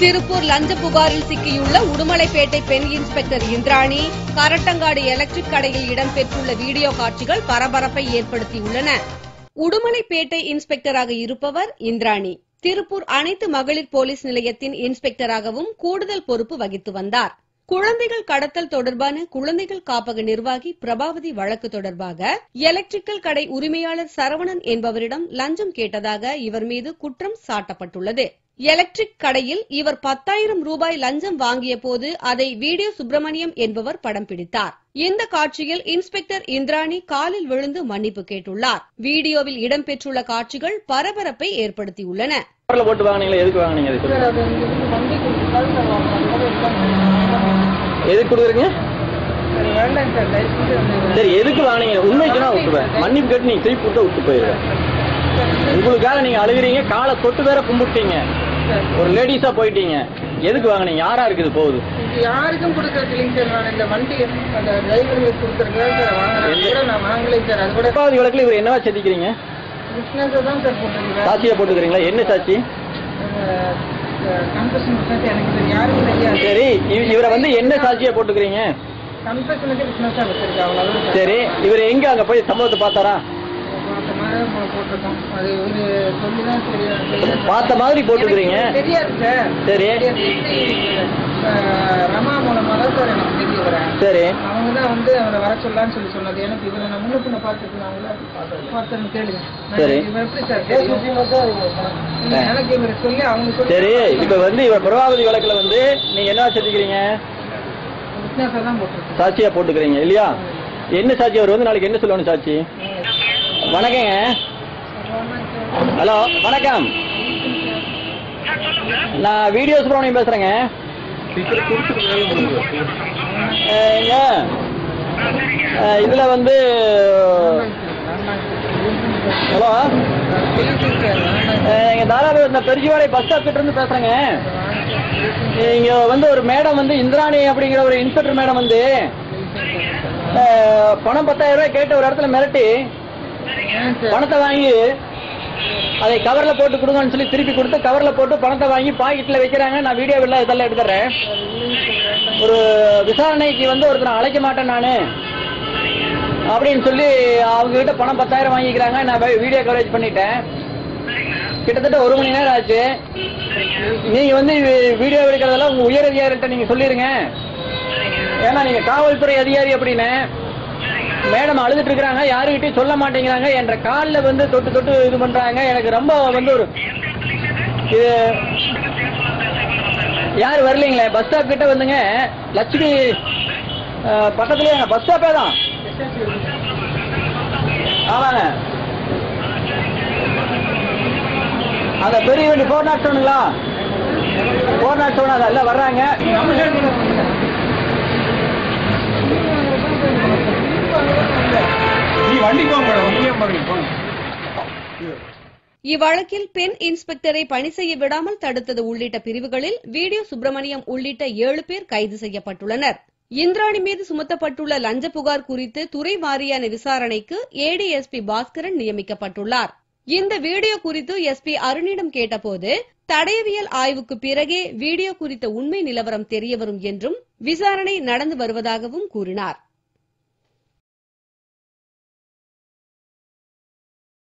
திருப்பூர் லஞ்ச புகாரில் சிக்கியுள்ள உடுமலைப்பேட்டை பெண் இன்ஸ்பெக்டர் இந்திராணி கரட்டங்காடு எலக்ட்ரிக் கடையில் இடம்பெற்றுள்ள வீடியோ காட்சிகள் பரபரப்பை ஏற்படுத்தியுள்ளன உடுமலைப்பேட்டை இன்ஸ்பெக்டராக இருப்பவர் இந்திராணி திருப்பூர் அனைத்து மகளிர் போலீஸ் நிலையத்தின் இன்ஸ்பெக்டராகவும் கூடுதல் பொறுப்பு வகித்து வந்தார் குழந்தைகள் கடத்தல் தொடர்பான குழந்தைகள் காப்பக நிர்வாகி பிரபாவதி வழக்கு தொடர்பாக எலக்ட்ரிக்கல் கடை உரிமையாளர் சரவணன் என்பவரிடம் லஞ்சம் கேட்டதாக இவர் மீது குற்றம் சாட்டப்பட்டுள்ளது எலக்ட்ரிக் கடையில் இவர் பத்தாயிரம் ரூபாய் லஞ்சம் வாங்கிய போது அதை வீடியோ சுப்பிரமணியம் என்பவர் படம் பிடித்தார் இந்த காட்சியில் இன்ஸ்பெக்டர் இந்திராணி காலில் விழுந்து மன்னிப்பு கேட்டுள்ளார் வீடியோவில் இடம்பெற்றுள்ள காட்சிகள் பரபரப்பை ஏற்படுத்தியுள்ளன கவர்ல போட்டு வாங்குனீங்களா எதுக்கு வாங்குனீங்க அது சொல்லுங்க. சார் அது எங்களுக்கு வண்டி கொடுத்தாலும் சார் வாங்கணும் அது கூட எதுக்கு கொடுக்குறீங்க சார் வேண்டாம் சார் தயவு செஞ்சு அந்த சரி எதுக்கு வாங்குனீங்க உண்மைக்குன்னா விட்டுருவேன் மன்னிப்பு கேட்டு நீங்க திருப்பி கொடுத்தா விட்டு போயிருவேன் உங்களுக்காக நீங்க அழுகிறீங்க காலை தொட்டு வேற கும்பிட்டீங்க சார் ஒரு லேடிஸா போயிட்டீங்க எதுக்கு வாங்குனீங்க யாரா இருக்குது போகுது இது யாருக்கும் கொடுக்கறது இல்லைங்க சார் நான் இந்த வண்டி அந்த டிரைவர்களுக்கு கொடுக்குறது சார் வாங்கினது கூட நான் வாங்கலைங்க சார் அது கூட முப்பாவது வழக்குல இவர் என்னவா செஞ்சுக்கிறீங்க பிஸ்னஸ் தான் சார் போட்டுருக்கேன் சாட்சியா போட்டுக்கிறீங்களா என்ன சாட்சி கன்ஃபெஷன் பிஸ்னஸ் எனக்கு இது யாருக்கும் தெரியாது சரி இவ- இவரை வந்து என்ன சாட்சியா போட்டுக்கிறீங்க கன்ஃபெஷனுக்கு பிஸ்னஸாக வச்சிருக்கேன் அவ்வளோதான் சார் சரி இவர் எங்க அங்க போய் சம்பவத்தை பார்த்தாரா பார்த்த மாதிரி போ- போட்டிருக்கோம் அது ஒரு சொல்லி தான் தெரியாது பார்த்த மாதிரி போட்டுக்கிறீங்க எனக்கு தெரியாது சார் சரி தெரியாது. அஹ் ரமா மூலமா தான் சார் எனக்கு தெரிய வரேன் சரி அவங்க தான் வந்து அவரை வர சொல்லலாம்னு சொல்லி சொன்னது எனக்கு இவரை நான் முன்ன பின்ன பார்த்துருக்காங்களா பார்த்தேன்னு கேளுங்க நான் சரி. இவன் எப்படி சார் தெரியும்? இல்ல, எனக்கு இவரை சொல்லி அவங்க சொல்லி சரி இப்ப வந்து இவர் பிரபாவதி வழக்குல வந்து நீங்க என்ன செஞ்சுக்கிறீங்க விட்னஸாக தான் போட்டிருக்கேன் சாட்சியா போட்டுக்கிறீங்க இல்லையா என்ன சாட்சி அவர் வந்து நாளைக்கு என்ன சொல்லணும் சாட்சி வணக்கங்க ஹலோ வணக்கம் நான் வீடியோ சுப்பிரமணியம் பேசுறேங்க அஹ், இங்க, அஹ், இதுல வந்து ஹலோ அஹ், இங்க தாராபுரம் இந்த பெருஜிவாடை பஸ் ஸ்டாப் கிட்ட இருந்து பேசுறேங்க இங்க வந்து ஒரு மேடம் வந்து இந்திராணி அப்படிங்கிற ஒரு இன்ஸ்பெக்டர் மேடம் வந்து அஹ், பணம் பத்தாயிரம் ரூபாய் கேட்டு ஒரு இடத்துல மிரட்டி ஏன் சார் பணத்தை வாங்கி அதை கவர்ல போட்டு கொடுங்கன்னு சொல்லி திருப்பி கொடுத்து கவர்ல போட்டு பணத்தை வாங்கி பாக்கெட்ல வைக்கிறாங்க நான் வீடியோ எல்லாம் இதெல்லாம் எடுத்துறேன் ஒரு விசாரணைக்கு வந்து ஒருத்தர் அழைக்க மாட்டேன் நானு அப்படின்னு சொல்லி அவங்க கிட்ட பணம் பத்தாயிரம் வாங்கிக்கிறாங்க நான் வீடியோ கவரேஜ் பண்ணிட்டேன் கிட்டத்தட்ட ஒரு மணி நேரம் ஆச்சு நீங்க வந்து வீடியோ எடுக்கிறதெல்லாம் உங்க உயர் அதிகாரிகிட்ட நீங்க சொல்லிருங்க ஏன்னா நீங்க காவல்துறை அதிகாரி அப்படின்னு மேடம் அழுதுட்டு இருக்காங்க யாருகிட்டயும் சொல்ல மாட்டேங்கிறாங்க என்ற காலில் வந்து தொட்டு தொட்டு இது பண்றாங்க எனக்கு ரொம்ப வந்து ஒரு இது யார் வரலீங்களே பஸ் ஸ்டாப் கிட்ட வந்துங்க லட்சுமி அஹ், பக்கத்துலயே பஸ் ஸ்டாப்பே தான் ஆமாங்க அந்த பெரிய வண்டி ஃபோர் நாட் செவனுங்களா ஃபோர் நாட் செவன் அது எல்லாம் வர்றாங்க நீ வண்டி போங்க மேடம் வண்டியே பாருங்க போங்க இவ்வழக்கில் பெண் இன்ஸ்பெக்டரை பணி செய்ய விடாமல் தடுத்தது உள்ளிட்ட பிரிவுகளில் வீடியோ சுப்பிரமணியம் உள்ளிட்ட ஏழு பேர் கைது செய்யப்பட்டுள்ளனர் இந்திராணி மீது சுமத்தப்பட்டுள்ள லஞ்ச புகார் குறித்து துறை வாரியான விசாரணைக்கு ஏடிஎஸ்பி பாஸ்கரன் நியமிக்கப்பட்டுள்ளார் இந்த வீடியோ குறித்து எஸ்பி அருணிடம் கேட்டபோது தடயவியல் ஆய்வுக்கு பிறகே வீடியோ குறித்த உண்மை நிலவரம் தெரியவரும் என்றும் விசாரணை நடந்து வருவதாகவும் கூறினார்